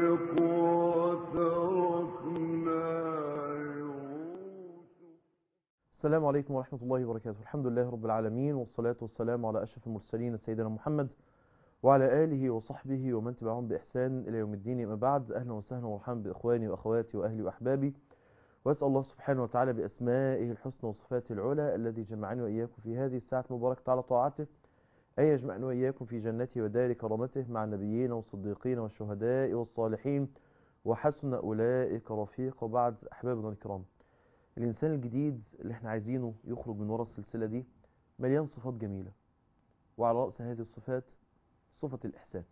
السلام عليكم ورحمة الله وبركاته الحمد لله رب العالمين والصلاة والسلام على أشرف المرسلين سيدنا محمد وعلى آله وصحبه ومن تبعهم بإحسان إلى يوم الدين أما بعد أهلا وسهلا ومرحبا بإخواني وأخواتي وأهلي وأحبابي وأسأل الله سبحانه وتعالى بأسمائه الحسنى وصفاته العلى الذي جمعني وإياكم في هذه الساعة المباركة على طاعته أن يجمعنا وإياكم في جنته ودار كرامته مع النبيين والصديقين والشهداء والصالحين وحسن أولئك رفيق وبعد أحبابنا الكرام الإنسان الجديد اللي احنا عايزينه يخرج من وراء السلسلة دي مليان صفات جميلة وعلى رأس هذه الصفات صفة الإحسان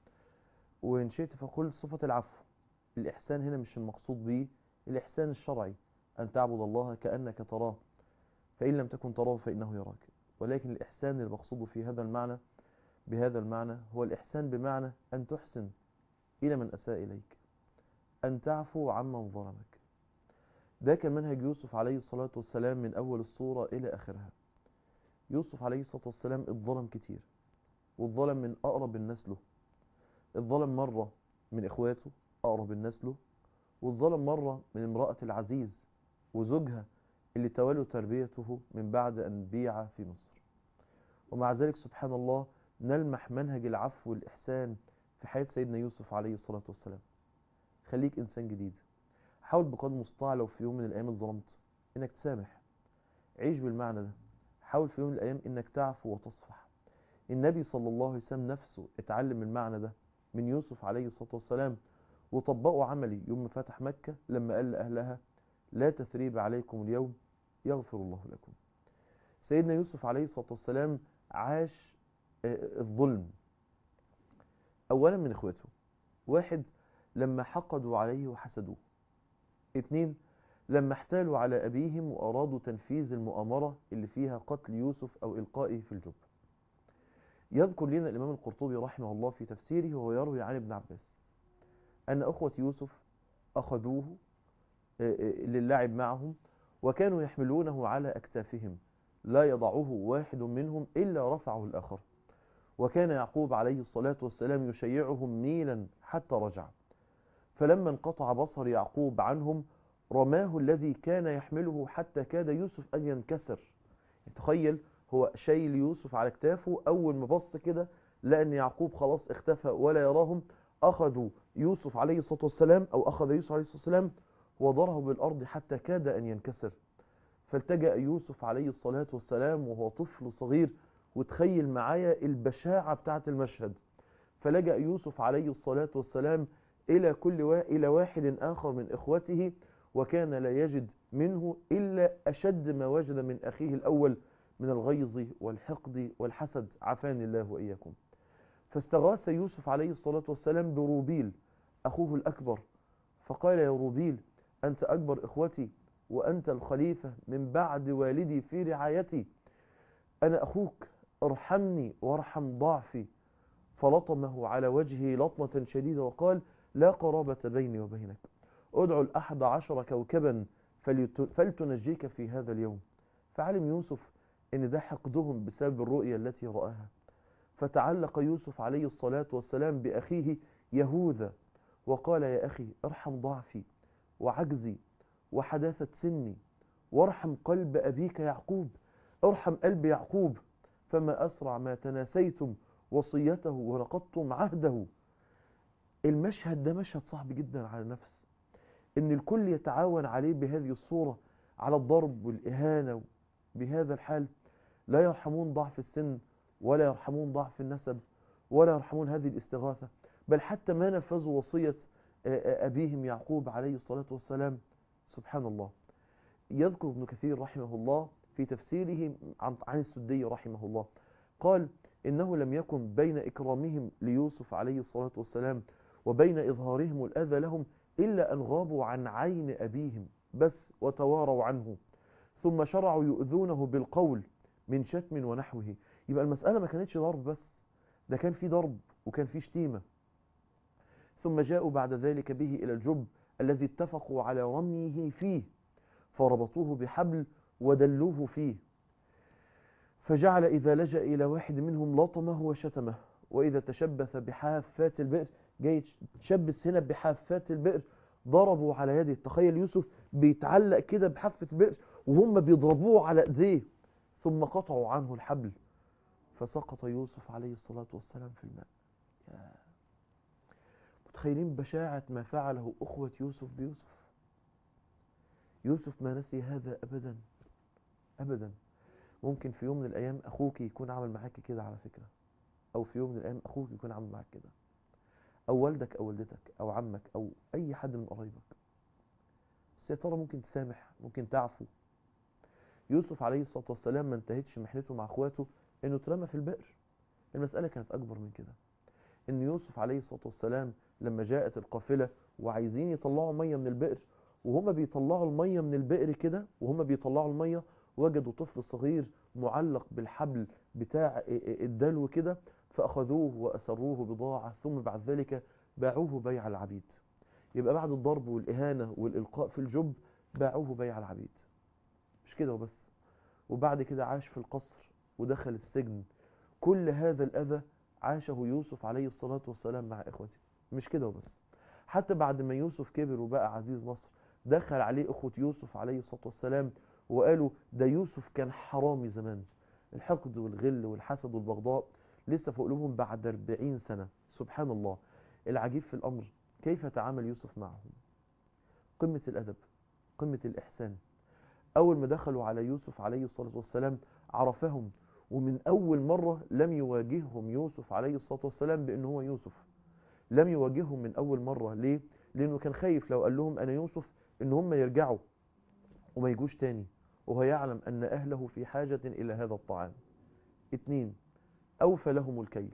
وإن شئت فقل صفة العفو الإحسان هنا مش المقصود به الإحسان الشرعي أن تعبد الله كأنك تراه فإن لم تكن تراه فإنه يراك ولكن الإحسان المقصود في هذا المعنى بهذا المعنى هو الإحسان بمعنى أن تحسن إلى من أساء إليك أن تعفو عمن ظلمك ده كان منهج يوسف عليه الصلاة والسلام من أول الصورة إلى آخرها يوسف عليه الصلاة والسلام اتظلم كتير والظلم من أقرب الناس له الظلم مرة من إخواته أقرب الناس له والظلم مرة من امرأة العزيز وزوجها اللي تولوا تربيته من بعد أن بيع في مصر ومع ذلك سبحان الله نلمح منهج العفو والإحسان في حياة سيدنا يوسف عليه الصلاة والسلام خليك إنسان جديد حاول بقدر المستطاع لو في يوم من الأيام اتظلمت إنك تسامح عيش بالمعنى ده حاول في يوم من الأيام إنك تعفو وتصفح النبي صلى الله عليه وسلم نفسه اتعلم المعنى ده من يوسف عليه الصلاة والسلام وطبقه عملي يوم ما فتح مكة لما قال لأهلها لا تثريب عليكم اليوم يغفر الله لكم سيدنا يوسف عليه الصلاة والسلام عاش الظلم أولا من إخوته واحد لما حقدوا عليه وحسدوه اتنين لما احتالوا على أبيهم وأرادوا تنفيذ المؤامرة اللي فيها قتل يوسف أو إلقائه في الجب يذكر لنا الإمام القرطبي رحمه الله في تفسيره وهو يروي عن ابن عباس أن أخوة يوسف أخذوه للعب معهم وكانوا يحملونه على أكتافهم لا يضعه واحد منهم إلا رفعه الآخر وكان يعقوب عليه الصلاة والسلام يشيعهم ميلا حتى رجع فلما انقطع بصر يعقوب عنهم رماه الذي كان يحمله حتى كاد يوسف أن ينكسر تخيل هو شايل يوسف على كتافه أول ما بص كده لأن يعقوب خلاص اختفى ولا يراهم أخذوا يوسف عليه الصلاة والسلام أو أخذ يوسف عليه الصلاة والسلام وضره بالأرض حتى كاد أن ينكسر فالتجأ يوسف عليه الصلاة والسلام وهو طفل صغير وتخيل معايا البشاعة بتاعة المشهد فلجأ يوسف عليه الصلاة والسلام إلى كل وا... إلى واحد آخر من إخوته وكان لا يجد منه إلا أشد ما وجد من أخيه الأول من الغيظ والحقد والحسد عافاني الله وإياكم فاستغاث يوسف عليه الصلاة والسلام بروبيل أخوه الأكبر فقال يا روبيل أنت أكبر إخوتي وأنت الخليفة من بعد والدي في رعايتي أنا أخوك ارحمني وارحم ضعفي فلطمه على وجهه لطمة شديدة وقال لا قرابة بيني وبينك ادعو الأحد عشر كوكبا فلتنجيك في هذا اليوم فعلم يوسف ان ده حقدهم بسبب الرؤية التي رآها فتعلق يوسف عليه الصلاة والسلام بأخيه يهوذا وقال يا أخي ارحم ضعفي وعجزي وحداثة سني وارحم قلب أبيك يعقوب ارحم قلب يعقوب فما أسرع ما تناسيتم وصيته ونقضتم عهده المشهد ده مشهد صعب جدا على النفس ان الكل يتعاون عليه بهذه الصورة على الضرب والإهانة بهذا الحال لا يرحمون ضعف السن ولا يرحمون ضعف النسب ولا يرحمون هذه الاستغاثة بل حتى ما نفذوا وصية أبيهم يعقوب عليه الصلاة والسلام سبحان الله يذكر ابن كثير رحمه الله في تفسيره عن السدي رحمه الله قال إنه لم يكن بين إكرامهم ليوسف عليه الصلاة والسلام وبين إظهارهم الأذى لهم إلا أن غابوا عن عين أبيهم بس وتواروا عنه ثم شرعوا يؤذونه بالقول من شتم ونحوه يبقى المسألة ما كانتش ضرب بس ده كان في ضرب وكان في شتيمة ثم جاءوا بعد ذلك به إلى الجب الذي اتفقوا على رميه فيه فربطوه بحبل ودلوه فيه فجعل إذا لجأ إلى واحد منهم لطمه وشتمه وإذا تشبث بحافات البئر جاي تشبس هنا بحافات البئر ضربوا على يده تخيل يوسف بيتعلق كده بحافة البئر وهم بيضربوه على ايديه ثم قطعوا عنه الحبل فسقط يوسف عليه الصلاة والسلام في الماء يا متخيلين بشاعة ما فعله أخوة يوسف بيوسف يوسف ما نسي هذا أبدا أبدا ممكن في يوم من الأيام أخوك يكون عمل معاك كده على فكرة أو في يوم من الأيام أخوك يكون عمل معاك كده أو والدك أو والدتك أو عمك أو أي حد من قرايبك بس يا ترى ممكن تسامح ممكن تعفو يوسف عليه الصلاة والسلام ما انتهتش محنته مع اخواته انه اترمى في البئر المسألة كانت اكبر من كده ان يوسف عليه الصلاة والسلام لما جاءت القافلة وعايزين يطلعوا مية من البئر وهما بيطلعوا المية من البئر كده وهما بيطلعوا المية وجدوا طفل صغير معلق بالحبل بتاع الدلو كده فأخذوه وأسروه بضاعة ثم بعد ذلك باعوه بيع العبيد يبقى بعد الضرب والإهانة والإلقاء في الجب باعوه بيع العبيد مش كده وبس وبعد كده عاش في القصر ودخل السجن كل هذا الأذى عاشه يوسف عليه الصلاة والسلام مع إخوته مش كده وبس حتى بعد ما يوسف كبر وبقى عزيز مصر دخل عليه أخوة يوسف عليه الصلاة والسلام وقالوا ده يوسف كان حرامي زمان الحقد والغل والحسد والبغضاء لسه في قلوبهم بعد 40 سنة سبحان الله العجيب في الأمر كيف تعامل يوسف معهم قمة الأدب قمة الإحسان أول ما دخلوا على يوسف عليه الصلاة والسلام عرفهم ومن أول مرة لم يواجههم يوسف عليه الصلاة والسلام بأنه هو يوسف لم يواجههم من أول مرة ليه؟ لأنه كان خايف لو قال لهم أنا يوسف إن هم يرجعوا وما يجوش تاني وهو يعلم أن أهله في حاجة إلى هذا الطعام اتنين أوفى لهم الكيل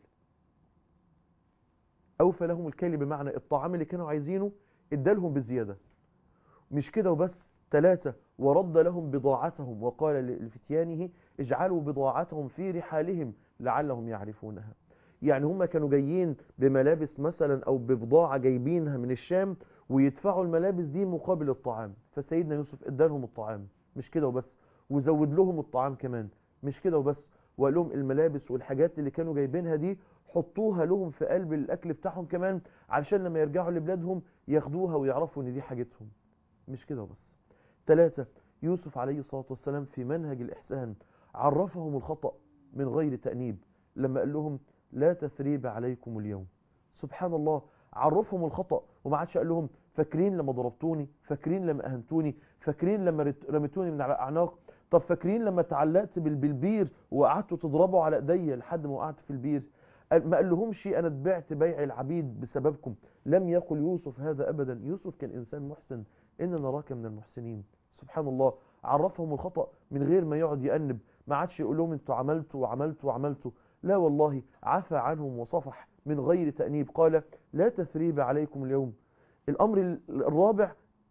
أوفى لهم الكيل بمعنى الطعام اللي كانوا عايزينه ادالهم بزيادة مش كده وبس ثلاثة ورد لهم بضاعتهم وقال لفتيانه اجعلوا بضاعتهم في رحالهم لعلهم يعرفونها يعني هم كانوا جايين بملابس مثلا أو ببضاعة جايبينها من الشام ويدفعوا الملابس دي مقابل الطعام فسيدنا يوسف ادالهم الطعام مش كده وبس وزود لهم الطعام كمان مش كده وبس وقال لهم الملابس والحاجات اللي كانوا جايبينها دي حطوها لهم في قلب الأكل بتاعهم كمان علشان لما يرجعوا لبلادهم ياخدوها ويعرفوا ان دي حاجتهم مش كده وبس ثلاثة يوسف عليه الصلاة والسلام في منهج الإحسان عرفهم الخطأ من غير تأنيب لما قال لهم لا تثريب عليكم اليوم سبحان الله عرفهم الخطأ وما عادش قال لهم فاكرين لما ضربتوني فاكرين لما أهنتوني فاكرين لما رميتوني من على الأعناق طب فاكرين لما تعلقت بالبير وقعدتوا تضربوا على ايديا لحد ما وقعت في البير ما قال لهمش انا اتبعت بيع العبيد بسببكم لم يقل يوسف هذا ابدا يوسف كان انسان محسن ان نراك من المحسنين سبحان الله عرفهم الخطأ من غير ما يقعد يأنب ما عادش يقول لهم انتوا عملتوا وعملتوا وعملتوا لا والله عفى عنهم وصفح من غير تأنيب قال لا تثريب عليكم اليوم الأمر الرابع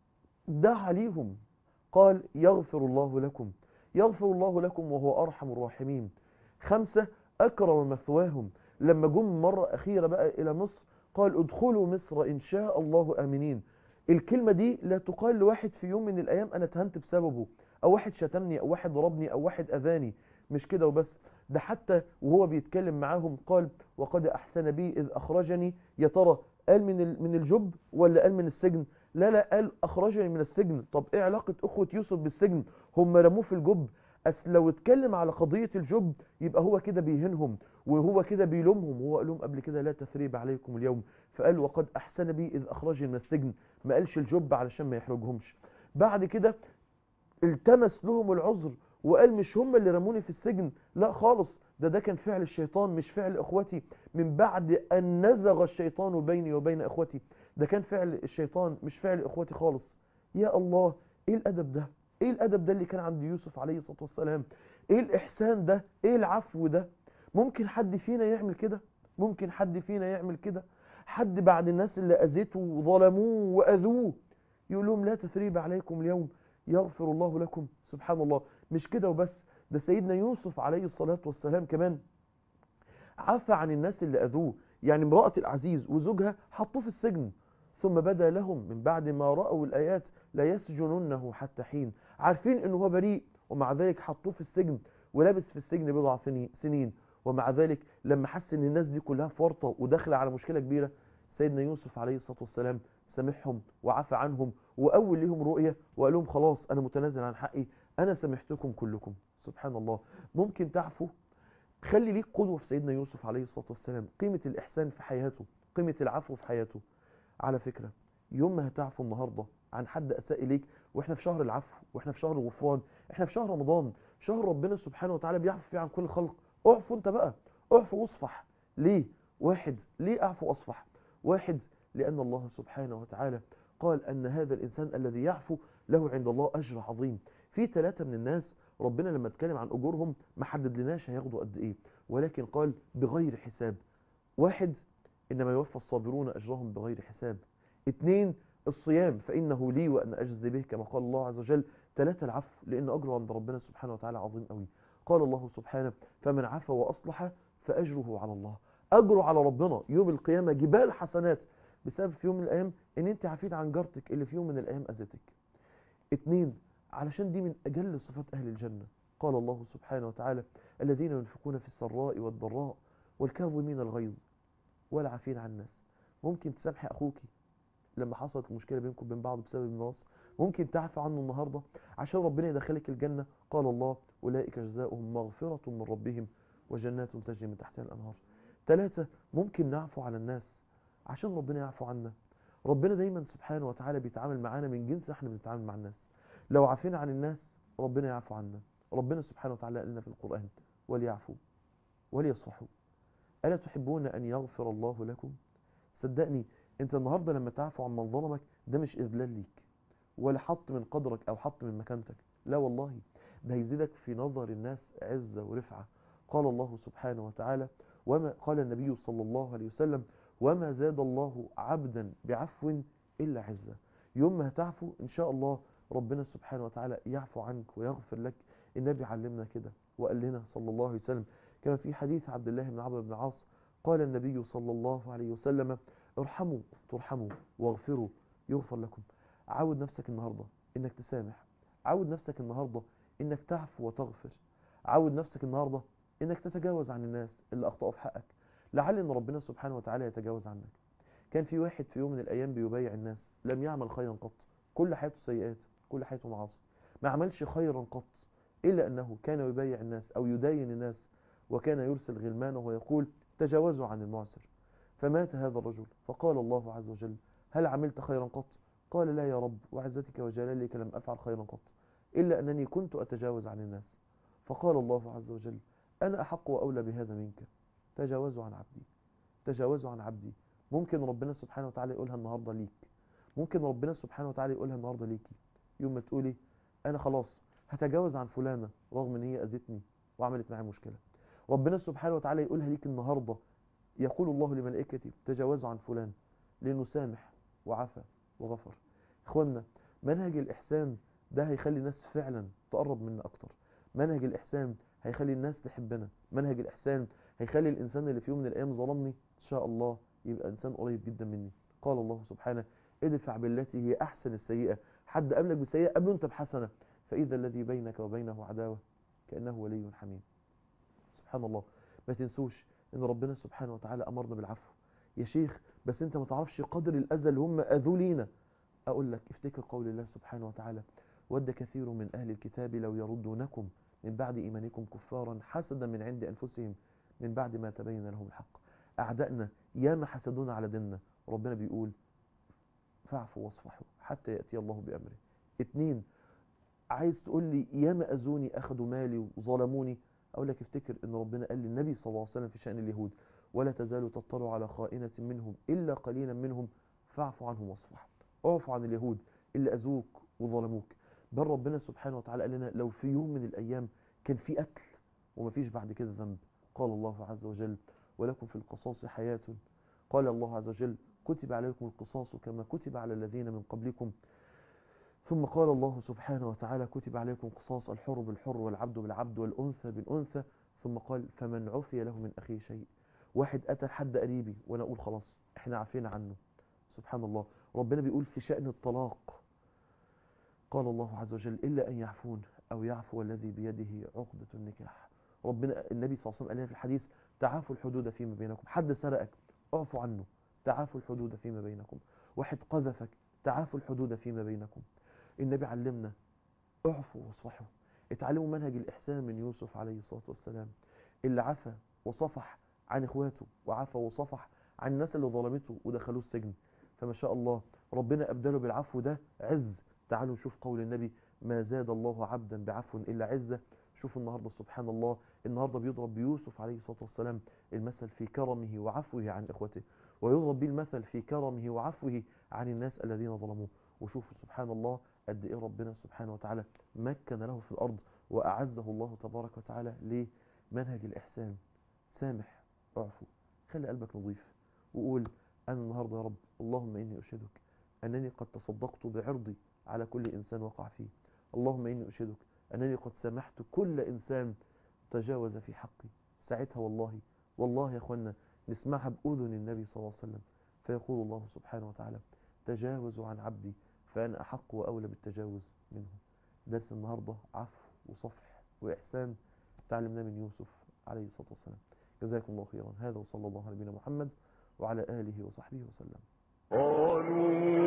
دعا ليهم قال يغفر الله لكم يغفر الله لكم وهو أرحم الراحمين خمسة أكرم مثواهم لما جم مرة أخيرة بقى إلى مصر قال ادخلوا مصر إن شاء الله آمنين الكلمة دي لا تقال لواحد في يوم من الأيام أنا اتهنت بسببه أو واحد شتمني أو واحد ضربني أو واحد أذاني مش كده وبس ده حتى وهو بيتكلم معاهم قال وقد أحسن بي إذ أخرجني يا ترى قال من من الجب ولا قال من السجن لا لا قال أخرجني من السجن طب إيه علاقة أخوة يوسف بالسجن هم رموه في الجب أصل لو اتكلم على قضية الجب يبقى هو كده بيهنهم وهو كده بيلومهم وهو قال لهم قبل كده لا تثريب عليكم اليوم فقال وقد أحسن بي إذ أخرجني من السجن ما قالش الجب علشان ما يحرجهمش بعد كده التمس لهم العذر وقال مش هم اللي رموني في السجن لا خالص ده ده كان فعل الشيطان مش فعل اخوتي من بعد ان نزغ الشيطان بيني وبين اخوتي ده كان فعل الشيطان مش فعل اخوتي خالص يا الله ايه الادب ده ايه الادب ده اللي كان عند يوسف عليه الصلاة والسلام ايه الاحسان ده ايه العفو ده ممكن حد فينا يعمل كده ممكن حد فينا يعمل كده حد بعد الناس اللي اذيته وظلموه واذوه يقول لهم لا تثريب عليكم اليوم يغفر الله لكم سبحان الله مش كده وبس ده سيدنا يوسف عليه الصلاة والسلام كمان عفى عن الناس اللي أذوه يعني امرأة العزيز وزوجها حطوه في السجن ثم بدا لهم من بعد ما رأوا الآيات لا يسجننه حتى حين عارفين انه هو بريء ومع ذلك حطوه في السجن ولابس في السجن بضع سنين ومع ذلك لما حس ان الناس دي كلها فرطة وداخله على مشكلة كبيرة سيدنا يوسف عليه الصلاة والسلام سامحهم وعفى عنهم وأول لهم رؤية وقال لهم خلاص أنا متنازل عن حقي أنا سامحتكم كلكم سبحان الله ممكن تعفو خلي ليك قدوة في سيدنا يوسف عليه الصلاة والسلام قيمة الإحسان في حياته قيمة العفو في حياته على فكرة يوم ما هتعفو النهاردة عن حد أساء إليك وإحنا في شهر العفو وإحنا في شهر الغفران إحنا في شهر رمضان شهر ربنا سبحانه وتعالى بيعفو فيه عن كل الخلق اعفو أنت بقى اعفو واصفح ليه واحد ليه أعفو أصفح واحد لأن الله سبحانه وتعالى قال أن هذا الإنسان الذي يعفو له عند الله أجر عظيم في ثلاثة من الناس ربنا لما اتكلم عن أجورهم ما حدد لناش هياخدوا قد إيه ولكن قال بغير حساب واحد إنما يوفى الصابرون أجرهم بغير حساب اثنين الصيام فإنه لي وأنا أجزي به كما قال الله عز وجل ثلاثة العفو لأن أجره عند ربنا سبحانه وتعالى عظيم قوي قال الله سبحانه فمن عفى وأصلح فأجره على الله أجره على ربنا يوم القيامة جبال حسنات بسبب في يوم من الأيام إن أنت عفيت عن جارتك اللي في يوم من الأيام أذتك اتنين علشان دي من أجل صفات أهل الجنة قال الله سبحانه وتعالى الذين ينفقون في السراء والضراء والكاظمين الغيظ والعافين عن الناس ممكن تسامحي أخوكي لما حصلت المشكلة بينكم وبين بعض بسبب الميراث ممكن تعفى عنه النهاردة عشان ربنا يدخلك الجنة قال الله أولئك جزاؤهم مغفرة من ربهم وجنات تجري من تحتها الأنهار ثلاثة ممكن نعفو على الناس عشان ربنا يعفو عنا ربنا دايما سبحانه وتعالى بيتعامل معانا من جنس احنا بنتعامل مع الناس لو عفينا عن الناس ربنا يعفو عنا ربنا سبحانه وتعالى قال لنا في القرآن وليعفوا وليصفحوا ألا تحبون أن يغفر الله لكم صدقني انت النهاردة لما تعفو عن من ظلمك ده مش إذلال ليك ولا حط من قدرك أو حط من مكانتك لا والله ده هيزيدك في نظر الناس عزة ورفعة قال الله سبحانه وتعالى وما قال النبي صلى الله عليه وسلم وما زاد الله عبدا بعفو إلا عزة يوم ما هتعفو إن شاء الله ربنا سبحانه وتعالى يعفو عنك ويغفر لك النبي علمنا كده وقال لنا صلى الله عليه وسلم كما في حديث عبد الله بن عمرو بن العاص قال النبي صلى الله عليه وسلم ارحموا ترحموا واغفروا يغفر لكم عود نفسك النهاردة انك تسامح عود نفسك النهاردة انك تعفو وتغفر عود نفسك النهاردة انك تتجاوز عن الناس اللي اخطأوا في حقك لعل ان ربنا سبحانه وتعالى يتجاوز عنك كان في واحد في يوم من الايام بيبايع الناس لم يعمل خيرا قط كل حياته سيئات كل حياته معاصي ما عملش خيرا قط الا انه كان يبايع الناس او يداين الناس وكان يرسل غلمانه ويقول تجاوزوا عن المعسر فمات هذا الرجل فقال الله عز وجل هل عملت خيرا قط قال لا يا رب وعزتك وجلالك لم أفعل خيرا قط إلا أنني كنت أتجاوز عن الناس فقال الله عز وجل أنا أحق وأولى بهذا منك تجاوزوا عن عبدي تجاوزوا عن عبدي ممكن ربنا سبحانه وتعالى يقولها النهاردة ليك ممكن ربنا سبحانه وتعالى يقولها النهاردة ليكي يوم ما تقولي أنا خلاص هتجاوز عن فلانة رغم أن هي أذتني وعملت معي مشكلة ربنا سبحانه وتعالى يقولها ليك النهاردة يقول الله لملائكته تجاوزوا عن فلان لأنه سامح وعفى وغفر إخواننا منهج الإحسان ده هيخلي الناس فعلا تقرب منا أكتر منهج الإحسان هيخلي الناس تحبنا منهج الإحسان هيخلي الإنسان اللي في يوم من الأيام ظلمني إن شاء الله يبقى إنسان قريب جدا مني قال الله سبحانه ادفع بالتي هي أحسن السيئة حد قبلك بسيئة قبله أنت بحسنة فإذا الذي بينك وبينه عداوة كأنه ولي حميم سبحان الله ما تنسوش ان ربنا سبحانه وتعالى امرنا بالعفو يا شيخ بس انت ما تعرفش قدر الاذى اللي هم اذوا لينا اقول لك افتكر قول الله سبحانه وتعالى ود كثير من اهل الكتاب لو يردونكم من بعد ايمانكم كفارا حسدا من عند انفسهم من بعد ما تبين لهم الحق اعدائنا ياما حسدونا على ديننا ربنا بيقول فاعفوا واصفحوا حتى ياتي الله بامره اتنين عايز تقول لي ياما اذوني اخذوا مالي وظلموني أقول لك افتكر أن ربنا قال للنبي صلى الله عليه وسلم في شأن اليهود ولا تزال تطلع على خائنة منهم إلا قليلا منهم فاعفوا عنهم واصفح اعفوا عن اليهود اللي أذوك وظلموك بل ربنا سبحانه وتعالى قال لنا لو في يوم من الأيام كان في قتل ومفيش بعد كده ذنب قال الله عز وجل ولكم في القصاص حياة قال الله عز وجل كتب عليكم القصاص كما كتب على الذين من قبلكم ثم قال الله سبحانه وتعالى كتب عليكم قصاص الحر بالحر والعبد بالعبد والأنثى بالأنثى ثم قال فمن عفي له من أخيه شيء واحد قتل حد قريبي وأنا أقول خلاص احنا عافينا عنه سبحان الله ربنا بيقول في شأن الطلاق قال الله عز وجل إلا أن يعفون أو يعفو الذي بيده عقدة النكاح ربنا النبي صلى الله عليه وسلم قال لنا في الحديث تعافوا الحدود فيما بينكم حد سرقك اعفو عنه تعافوا الحدود فيما بينكم واحد قذفك تعافوا الحدود فيما بينكم النبي علمنا اعفوا واصفحوا اتعلموا منهج الإحسان من يوسف عليه الصلاة والسلام اللي عفى وصفح عن اخواته وعفى وصفح عن الناس اللي ظلمته ودخلوه السجن فما شاء الله ربنا أبدله بالعفو ده عز تعالوا نشوف قول النبي ما زاد الله عبدا بعفو إلا عزة شوفوا النهاردة سبحان الله النهاردة بيضرب بيوسف عليه الصلاة والسلام المثل في كرمه وعفوه عن إخوته ويضرب به المثل في كرمه وعفوه عن الناس الذين ظلموه وشوفوا سبحان الله قد إيه ربنا سبحانه وتعالى مكن له في الأرض وأعزه الله تبارك وتعالى لمنهج الإحسان سامح اعفو خلي قلبك نظيف وقول أنا النهاردة يا رب اللهم إني أشهدك أنني قد تصدقت بعرضي على كل إنسان وقع فيه اللهم إني أشهدك أنني قد سامحت كل إنسان تجاوز في حقي ساعتها والله والله يا أخوانا نسمعها بأذن النبي صلى الله عليه وسلم فيقول الله سبحانه وتعالى تجاوزوا عن عبدي فأنا أحق وأولى بالتجاوز منه درس النهاردة عفو وصفح وإحسان تعلمناه من يوسف عليه الصلاة والسلام جزاكم الله خيرا هذا وصلى الله على نبينا محمد وعلى آله وصحبه وسلم قالوا